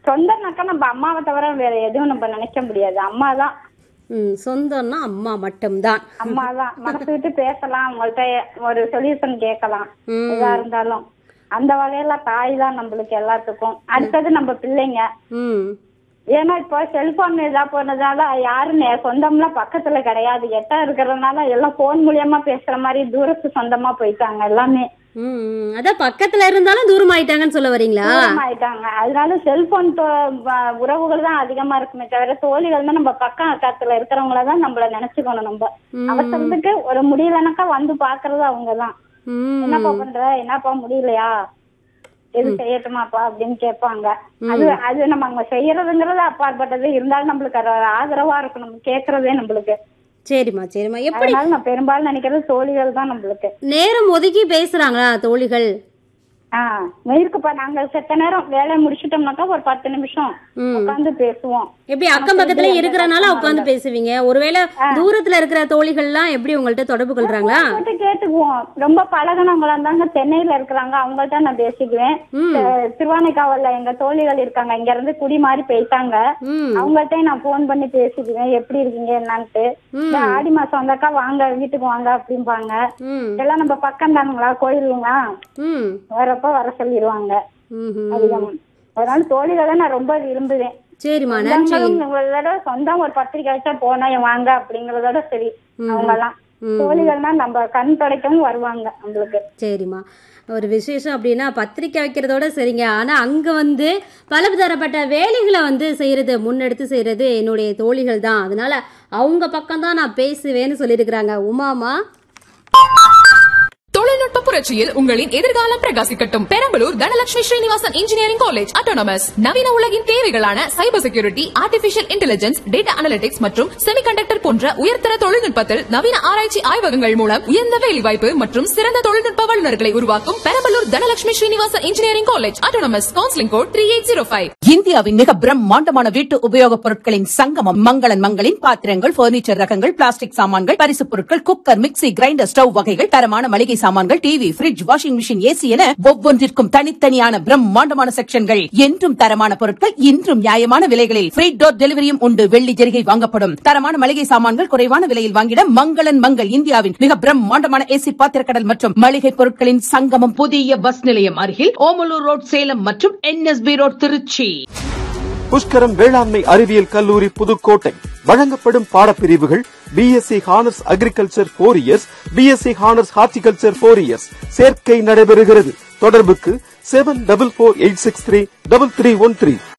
சொந்தம்னாக்கா நம்ம அம்மாவை தவிர வேற எதுவும் நம்ம நினைக்க முடியாது அம்மா தான் ம் சொந்தம்னா அம்மா மட்டும்தான் அம்மா தான் மனசு விட்டு பேசலாம் அவங்கள்ட்ட ஒரு சொல்யூஷன் கேட்கலாம் ம். எதா இருந்தாலும் அந்த வகையில தாய் தான் நம்மளுக்கு எல்லாத்துக்கும் அடுத்தது நம்ம பிள்ளைங்க ம் ஏன்னா இப்போ செல்போன் இதா போனதால யாரும் நே- சொந்தம்லாம் பக்கத்துல கிடையாது எட்டா இருக்கிறதுனால எல்லாம் போன் மூலியமா பேசுற மாதிரி தூரத்து சொந்தமா போயிட்டாங்க எல்லாமே ம் ம். அதான் பக்கத்துல இருந்தாலும் தூரம் ஆயிட்டாங்கன்னு சொல்ல வரீங்களா தூரம் ஆயிட்டாங்க அதனால செல்போன் உறவுகள் தான் அதிகமா இருக்குமே தவிர தோழிகள் தான் நம்ம பக்கம் அக்கத்துல இருக்கிறவங்கள தான் நம்மள நினைச்சுக்கணும் நம்ம ம். அவசரத்துக்கு ஒரு முடியலனாக்கா வந்து பாக்குறது அவங்கதான் ம் என்னப்பா பண்ற என்னப்பா முடியலையா எது செய்யட்டுமாப்பா அப்படின்னு கேட்பாங்க அது அது நம்ம அங்க செய்யறதுங்கிறது அப்பாற்பட்டது இருந்தாலும் நம்மளுக்கு அது ஒரு ஆதரவா இருக்கும் நம்ம கேக்குறதே நம்மளுக்கு சரிம்மா சரிம்மா எப்படி அதனால நான் பெரும்பாலும் நினைக்கிறது தோழிகள் தான் நம்மளுக்கு நேரம் ஒதுக்கி பேசுறாங்களா தோழிகள் ஆஹ் இருக்குப்பா நாங்க செத்த நேரம் வேலையை முடிச்சிட்டோம்னாக்கா ஒரு பத்து நிமிஷம் ம் உட்காந்து பேசுவோம் எப்படி அக்கம் பக்கத்துல இருக்கிறனால உட்காந்து பேசுவீங்க ஒருவேளை தூரத்துல இருக்கிற தோழிகள்லாம் எப்படி உங்கள்ட்ட தொடர்பு கொள்றாங்களா கேட்டு கேட்டுக்குவோம் ரொம்ப பழகினவங்களா இருந்தாங்க சென்னையில இருக்கிறாங்க அவங்கள்ட்ட நான் பேசிக்குவேன் ம் அஹ் திருவானைக்காவல்ல எங்க தோழிகள் இருக்காங்க இங்க இருந்து குடி மாறி போயிட்டாங்க ம் அவங்கள்ட்ட நான் போன் பண்ணி பேசிக்குவேன் எப்படி இருக்கீங்க என்னன்ட்டு ம். இந்த ஆடி மாசம் வந்தாக்கா வாங்க வீட்டுக்கு வாங்க அப்படிம்பாங்க ம் எல்லாம் நம்ம பக்கம் தானுங்களா கோயிலுங்க ம் வரப்ப வர சொல்லிடுவாங்க ம்ஹும். அதிகம் அதனால தோழிகளை நான் ரொம்ப விரும்புவேன் சரிம்மா நன்றி சொந்தங்களும் உங்களோட சொந்தம் ஒரு பத்திரிக்கை வச்சா போனா வாங்க அப்படிங்கறதோட சரி அவங்க எல்லாம் ம். தோழிகள்னா நம்ம கண் துடைக்கவும் வருவாங்க நம்மளுக்கு சரிம்மா ஒரு விசேஷம் அப்படின்னா பத்திரிக்கை வைக்கிறதோட சரிங்க ஆனா அங்க வந்து பலதரப்பட்ட வேலைகளை வந்து செய்யறது முன்னெடுத்து செய்யறது என்னுடைய தோழிகள் தான் அதனால அவங்க பக்கம் தான் நான் பேசுவேன்னு சொல்லியிருக்கிறாங்க உமாமா தொழில்நுட்ப புரட்சியில் உங்களின் எதிர்காலம் பிரகாசிக்கட்டும் Perambalur Dhanalakshmi Srinivasan engineering college autonomous நவீன உலகின் தேவைகளான cyber security artificial intelligence data analytics மற்றும் செமிகண்டக்டர் போன்ற உயர்தர தொழில்நுட்பத்தில் நவீன ஆராய்ச்சி ஆய்வகங்கள் மூலம் உயர்ந்த வேலைவாய்ப்பு மற்றும் சிறந்த தொழில்நுட்ப வல்லுநர்களை உருவாக்கும் Perambalur Dhanalakshmi Srinivasan engineering college autonomous counselling code three eight zero five இந்தியாவின் மிக பிரம்மாண்டமான வீட்டு உபயோகப் பொருட்களின் சங்கமம் மங்களன் மங்களின் பாத்திரங்கள் பர்னிச்சர் ரகங்கள் பிளாஸ்டிக் சாமான்கள் பரிசுப் பொருட்கள் குக்கர் மிக்ஸி கிரைண்டர் ஸ்டவ் வகைகள் தரமான மளிகை சாமான்கள் TV fridge washing machine AC என ஒவ்வொன்றிற்கும் தனித்தனியான பிரம்மாண்டமான செக்ஷன்கள் என்றும் தரமான பொருட்கள் இன்றும் நியாயமான விலைகளில் ஃப்ரீ டோர் டெலிவரியும் உண்டு வெள்ளி ஜெரிகை வாங்கப்படும் தரமான மளிகை சாமான்கள் குறைவான விலையில் வாங்கிட மங்களன் மங்கள் இந்தியாவின் மிக பிரம்மாண்டமான ஏசி பாத்திரக்கடல் மற்றும் மளிகை பொருட்களின் சங்கமம் புதிய பஸ் நிலையம் அருகில் ஓமலூர் ரோட் சேலம் மற்றும் என்எஸ்பி ரோட் திருச்சி புஷ்கரம் வேளாண்மை அறிவியல் கல்லூரி புதுக்கோட்டை வழங்கப்படும் பாடப்பிரிவுகள் BSc honours agriculture four years BSc honours horticulture four years சேர்க்கை நடைபெறுகிறது தொடர்புக்கு seven double four eight six three double three one three